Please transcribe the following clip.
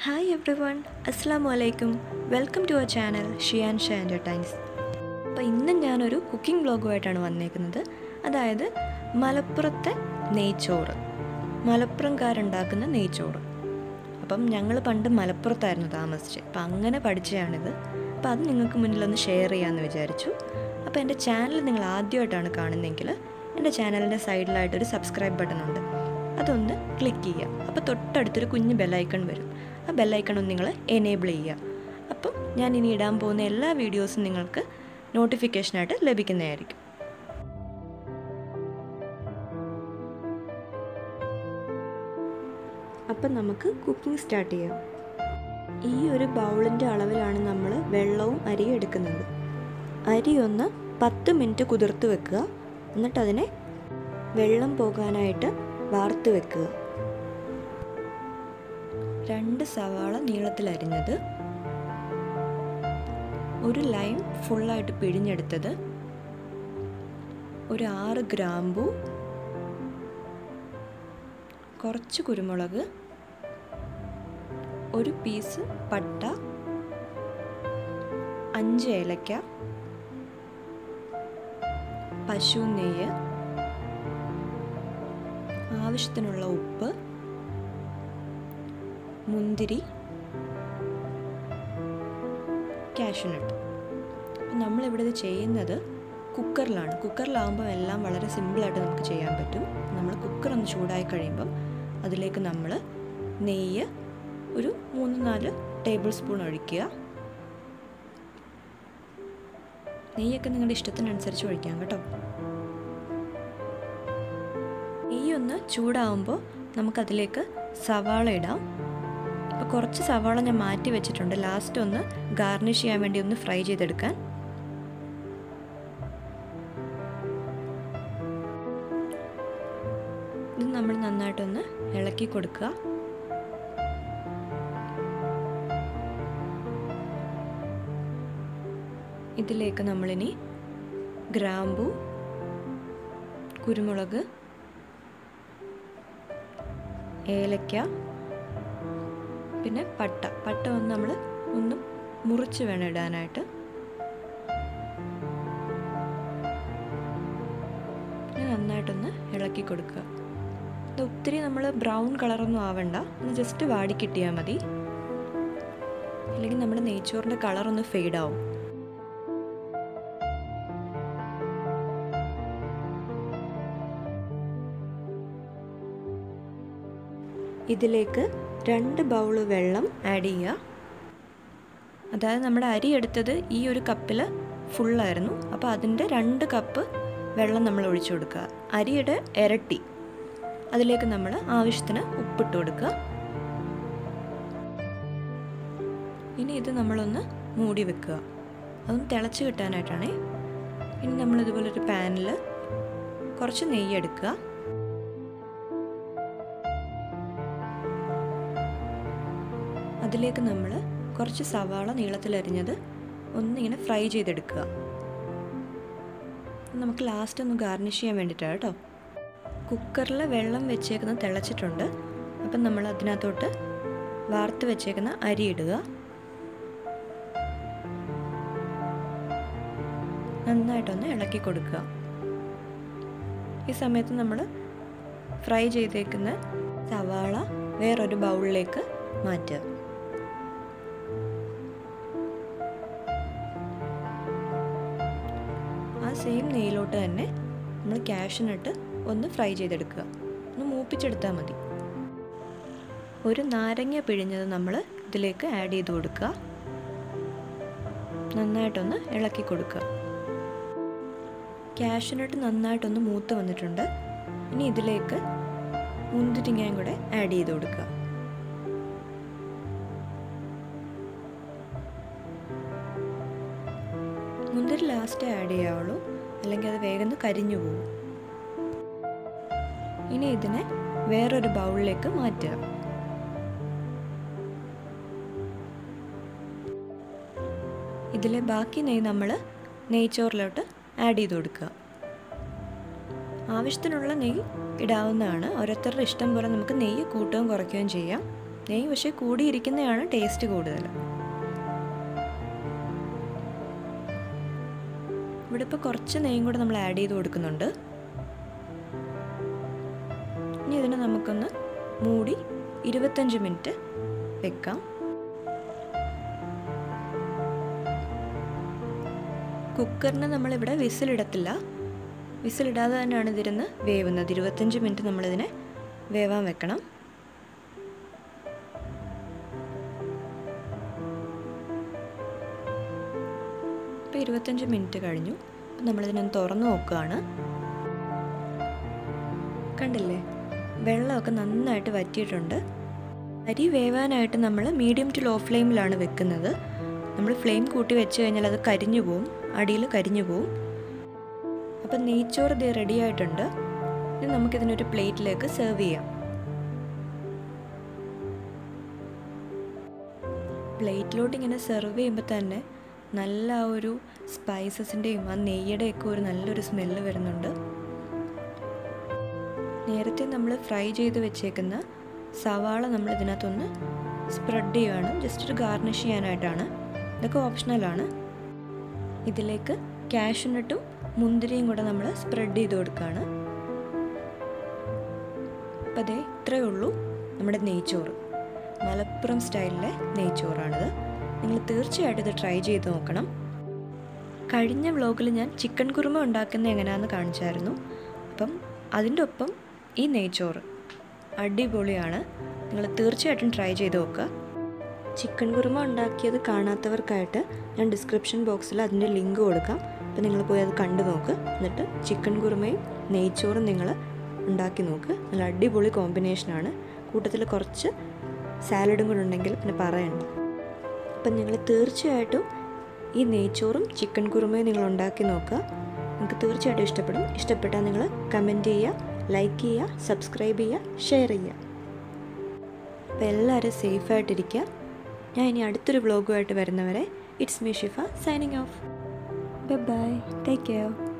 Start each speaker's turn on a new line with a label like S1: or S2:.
S1: hi every everyone അസ്സാം വലൈക്കും welcome to our channel Shiyan Sha entertains അപ്പോൾ ഇന്ന് ഞാനൊരു കുക്കിംഗ് വ്ളോഗുമായിട്ടാണ് വന്നേക്കുന്നത് അതായത് മലപ്പുറത്തെ നെയ്ച്ചോറ് മലപ്പുറംകാരുണ്ടാക്കുന്ന നെയ്ച്ചോറ് അപ്പം ഞങ്ങൾ പണ്ട് മലപ്പുറത്തായിരുന്നു താമസിച്ചത് അപ്പം അങ്ങനെ പഠിച്ചതാണിത് അപ്പോൾ അത് നിങ്ങൾക്ക് മുന്നിലൊന്ന് ഷെയർ ചെയ്യാമെന്ന് വിചാരിച്ചു അപ്പോൾ എൻ്റെ ചാനൽ നിങ്ങൾ ആദ്യമായിട്ടാണ് കാണുന്നതെങ്കിൽ എൻ്റെ ചാനലിൻ്റെ സൈഡിലായിട്ടൊരു സബ്സ്ക്രൈബ് ബട്ടൺ ഉണ്ട് അതൊന്ന് ക്ലിക്ക് ചെയ്യുക അപ്പോൾ തൊട്ടടുത്തൊരു കുഞ്ഞ് ബെല്ലൈക്കൺ വരും ആ ബെല്ലൈക്കൺ ഒന്ന് നിങ്ങൾ എനേബിൾ ചെയ്യുക അപ്പം ഞാൻ ഇനി ഇടാൻ പോകുന്ന എല്ലാ വീഡിയോസും നിങ്ങൾക്ക് നോട്ടിഫിക്കേഷനായിട്ട് ലഭിക്കുന്നതായിരിക്കും അപ്പം നമുക്ക് കുക്കിംഗ് സ്റ്റാർട്ട് ചെയ്യാം ഈ ഒരു ബൗളിൻ്റെ അളവിലാണ് നമ്മൾ വെള്ളവും അരിയും എടുക്കുന്നത് അരി ഒന്ന് പത്ത് മിനിറ്റ് കുതിർത്ത് വെക്കുക എന്നിട്ട് അതിനെ വെള്ളം പോകാനായിട്ട് വാർത്ത് വെക്കുക രണ്ട് സവാള നീളത്തിലരിഞ്ഞത് ഒരു ലൈം ഫുള്ളായിട്ട് പിഴിഞ്ഞെടുത്തത് ഒരു ആറ് ഗ്രാമ്പു കുറച്ച് കുരുമുളക് ഒരു പീസ് പട്ട അഞ്ച് ഏലക്ക പശു നെയ്യ് ആവശ്യത്തിനുള്ള ഉപ്പ് മുന്തിരി കാഷ്യൂനട്ട് അപ്പം നമ്മളിവിടെ ഇത് ചെയ്യുന്നത് കുക്കറിലാണ് കുക്കറിലാവുമ്പോൾ എല്ലാം വളരെ സിമ്പിളായിട്ട് നമുക്ക് ചെയ്യാൻ പറ്റും നമ്മൾ കുക്കർ ഒന്ന് ചൂടായി കഴിയുമ്പം അതിലേക്ക് നമ്മൾ നെയ്യ് ഒരു മൂന്ന് നാല് ടേബിൾ സ്പൂൺ ഒഴിക്കുക നെയ്യൊക്കെ നിങ്ങളുടെ ഇഷ്ടത്തിനനുസരിച്ച് ഒഴിക്കാം കേട്ടോ നെയ്യൊന്ന് ചൂടാവുമ്പോൾ നമുക്കതിലേക്ക് സവാള ഇടാം അപ്പോൾ കുറച്ച് സവാള ഞാൻ മാറ്റി വെച്ചിട്ടുണ്ട് ലാസ്റ്റ് ഒന്ന് ഗാർണിഷ് ചെയ്യാൻ വേണ്ടി ഒന്ന് ഫ്രൈ ചെയ്തെടുക്കാൻ ഇത് നമ്മൾ നന്നായിട്ടൊന്ന് ഇളക്കി കൊടുക്കുക ഇതിലേക്ക് നമ്മളിനി ഗ്രാമ്പു കുരുമുളക് ഏലക്ക പിന്നെ പട്ട പട്ട ഒന്ന് നമ്മൾ ഒന്ന് മുറിച്ച് വേണം ഇടാനായിട്ട് പിന്നെ നന്നായിട്ടൊന്ന് ഇളക്കി കൊടുക്കുക ഇത് ഒത്തിരി നമ്മൾ ബ്രൗൺ കളറൊന്നും ആവണ്ട ഒന്ന് ജസ്റ്റ് വാടി കിട്ടിയാൽ മതി അല്ലെങ്കിൽ നമ്മുടെ നെയ്ച്ചോറിൻ്റെ കളറൊന്ന് ഫെയ്ഡാവും ഇതിലേക്ക് രണ്ട് ബൗള് വെള്ളം ആഡ് ചെയ്യുക അതായത് നമ്മുടെ അരി എടുത്തത് ഈ ഒരു കപ്പിൽ ഫുള്ളായിരുന്നു അപ്പോൾ അതിൻ്റെ രണ്ട് കപ്പ് വെള്ളം നമ്മൾ ഒഴിച്ചു കൊടുക്കുക അരിയുടെ ഇരട്ടി അതിലേക്ക് നമ്മൾ ആവശ്യത്തിന് ഉപ്പിട്ട് കൊടുക്കുക ഇനി ഇത് നമ്മളൊന്ന് മൂടി വെക്കുക അതൊന്ന് തിളച്ച് കിട്ടാനായിട്ടാണേ ഇനി നമ്മൾ ഇതുപോലൊരു പാനിൽ കുറച്ച് നെയ്യ് എടുക്കുക അതിലേക്ക് നമ്മൾ കുറച്ച് സവാള നീളത്തിലരിഞ്ഞത് ഒന്നിങ്ങനെ ഫ്രൈ ചെയ്തെടുക്കുക നമുക്ക് ലാസ്റ്റ് ഒന്ന് ഗാർണിഷ് ചെയ്യാൻ വേണ്ടിയിട്ടാണ് കേട്ടോ കുക്കറിൽ വെള്ളം വെച്ചേക്കുന്നത് തിളച്ചിട്ടുണ്ട് അപ്പം നമ്മൾ അതിനകത്തോട്ട് വാർത്ത് വെച്ചേക്കുന്ന അരി ഇടുക നന്നായിട്ടൊന്ന് ഇളക്കി കൊടുക്കുക ഈ സമയത്ത് നമ്മൾ ഫ്രൈ ചെയ്തേക്കുന്ന സവാള വേറൊരു ബൗളിലേക്ക് മാറ്റുക ആ സെയിം നെയ്യിലോട്ട് തന്നെ നമ്മൾ ക്യാഷിനിട്ട് ഒന്ന് ഫ്രൈ ചെയ്തെടുക്കുക ഒന്ന് മൂപ്പിച്ചെടുത്താൽ മതി ഒരു നാരങ്ങ പിഴിഞ്ഞത് നമ്മൾ ഇതിലേക്ക് ആഡ് ചെയ്ത് കൊടുക്കുക നന്നായിട്ടൊന്ന് ഇളക്കി കൊടുക്കുക ക്യാഷിനിട്ട് നന്നായിട്ടൊന്ന് മൂത്ത് വന്നിട്ടുണ്ട് ഇനി ഇതിലേക്ക് മുന്തിരിങ്ങയും കൂടെ ആഡ് ചെയ്ത് കൊടുക്കുക മുന്തിരി ലാസ്റ്റ് ആഡ് ചെയ്യാവുള്ളൂ അല്ലെങ്കിൽ അത് വേഗം കരിഞ്ഞു പോകും ഇനി ഇതിനെ വേറൊരു ബൗളിലേക്ക് മാറ്റുക ഇതിലെ ബാക്കി നെയ്യ് നമ്മൾ നെയ്ച്ചോറിലോട്ട് ആഡ് ചെയ്ത് കൊടുക്കുക ആവശ്യത്തിനുള്ള നെയ്യ് ഇടാവുന്നതാണ് ഓരോരുത്തരുടെ ഇഷ്ടം പോലെ നമുക്ക് നെയ്യ് കൂട്ടുകയും കുറയ്ക്കുകയും ചെയ്യാം നെയ്യ് പക്ഷേ കൂടിയിരിക്കുന്നതാണ് ടേസ്റ്റ് കൂടുതൽ ഇവിടെ ഇപ്പോൾ കുറച്ച് നെയ്യും കൂടെ നമ്മൾ ആഡ് ചെയ്ത് കൊടുക്കുന്നുണ്ട് ഇനി ഇതിനെ നമുക്കൊന്ന് മൂടി ഇരുപത്തഞ്ച് മിനിറ്റ് വെക്കാം കുക്കറിന് നമ്മളിവിടെ വിസിലിടത്തില്ല വിസിലിടാതെ തന്നെയാണ് ഇതിരുന്ന് വേവുന്നത് ഇരുപത്തഞ്ച് മിനിറ്റ് നമ്മളിതിനെ വേവാൻ വെക്കണം ഇപ്പോൾ ഇരുപത്തഞ്ച് മിനിറ്റ് കഴിഞ്ഞു അപ്പം നമ്മളിതിനൊന്ന് തുറന്നു നോക്കുകയാണ് കണ്ടില്ലേ വെള്ളമൊക്കെ നന്നായിട്ട് വറ്റിയിട്ടുണ്ട് അരി വേവാനായിട്ട് നമ്മൾ മീഡിയം ടു ലോ ഫ്ലെയിമിലാണ് വെക്കുന്നത് നമ്മൾ ഫ്ലെയിം കൂട്ടി വെച്ച് കഴിഞ്ഞാൽ അത് കരിഞ്ഞു പോവും അടിയിൽ കരിഞ്ഞു പോവും അപ്പം നെയ്ച്ചോറ് ഇത് റെഡി ആയിട്ടുണ്ട് ഇനി നമുക്കിതിനൊരു പ്ലേറ്റിലേക്ക് സെർവ് ചെയ്യാം പ്ലേറ്റിലോട്ട് ഇങ്ങനെ സെർവ് ചെയ്യുമ്പോൾ തന്നെ നല്ല ആ ഒരു സ്പൈസസിൻ്റെയും ആ നെയ്യുടെയൊക്കെ ഒരു നല്ലൊരു സ്മെല്ല് വരുന്നുണ്ട് നേരത്തെ നമ്മൾ ഫ്രൈ ചെയ്ത് വെച്ചേക്കുന്ന സവാള നമ്മൾ ഇതിനകത്തൊന്ന് സ്പ്രെഡ് ചെയ്യുകയാണ് ജസ്റ്റ് ഒരു ഗാർണിഷ് ചെയ്യാനായിട്ടാണ് ഇതൊക്കെ ഓപ്ഷണലാണ് ഇതിലേക്ക് കാഷ്യൂനട്ടും മുന്തിരിയും കൂടെ നമ്മൾ സ്പ്രെഡ് ചെയ്ത് കൊടുക്കുകയാണ് അപ്പം അതേ ഇത്രയേ ഉള്ളൂ നമ്മുടെ നെയ്ച്ചോറ് മലപ്പുറം സ്റ്റൈലിലെ നെയ്ച്ചോറാണിത് നിങ്ങൾ തീർച്ചയായിട്ടും ഇത് ട്രൈ ചെയ്ത് നോക്കണം കഴിഞ്ഞ വ്ലോഗിൽ ഞാൻ ചിക്കൻ കുറുമ ഉണ്ടാക്കുന്നത് എങ്ങനെയാണെന്ന് കാണിച്ചായിരുന്നു അപ്പം അതിൻ്റെ ഒപ്പം ഈ നെയ്ച്ചോറ് അടിപൊളിയാണ് നിങ്ങൾ തീർച്ചയായിട്ടും ട്രൈ ചെയ്ത് നോക്കുക ചിക്കൻ കുറുമ ഉണ്ടാക്കിയത് കാണാത്തവർക്കായിട്ട് ഞാൻ ഡിസ്ക്രിപ്ഷൻ ബോക്സിൽ അതിൻ്റെ ലിങ്ക് കൊടുക്കാം അപ്പോൾ നിങ്ങൾ പോയി അത് കണ്ടു നോക്ക് എന്നിട്ട് ചിക്കൻ കുറുമയും നെയ്ച്ചോറും നിങ്ങൾ ഉണ്ടാക്കി നോക്ക് നല്ല അടിപൊളി കോമ്പിനേഷനാണ് കൂട്ടത്തിൽ കുറച്ച് സാലഡും കൂടെ ഉണ്ടെങ്കിൽ പിന്നെ പറയണ്ട അപ്പം നിങ്ങൾ തീർച്ചയായിട്ടും ഈ നെയ്ച്ചോറും ചിക്കൻ കുറുമയും നിങ്ങൾ ഉണ്ടാക്കി നോക്കുക നിങ്ങൾക്ക് തീർച്ചയായിട്ടും ഇഷ്ടപ്പെടും ഇഷ്ടപ്പെട്ടാൽ നിങ്ങൾ കമൻറ്റ് ചെയ്യുക ലൈക്ക് ചെയ്യുക സബ്സ്ക്രൈബ് ചെയ്യുക ഷെയർ ചെയ്യുക അപ്പോൾ എല്ലാവരും സേഫായിട്ടിരിക്കുക ഞാൻ ഇനി അടുത്തൊരു വ്ളോഗുമായിട്ട് വരുന്നവരെ it's me Shifa signing off bye bye take care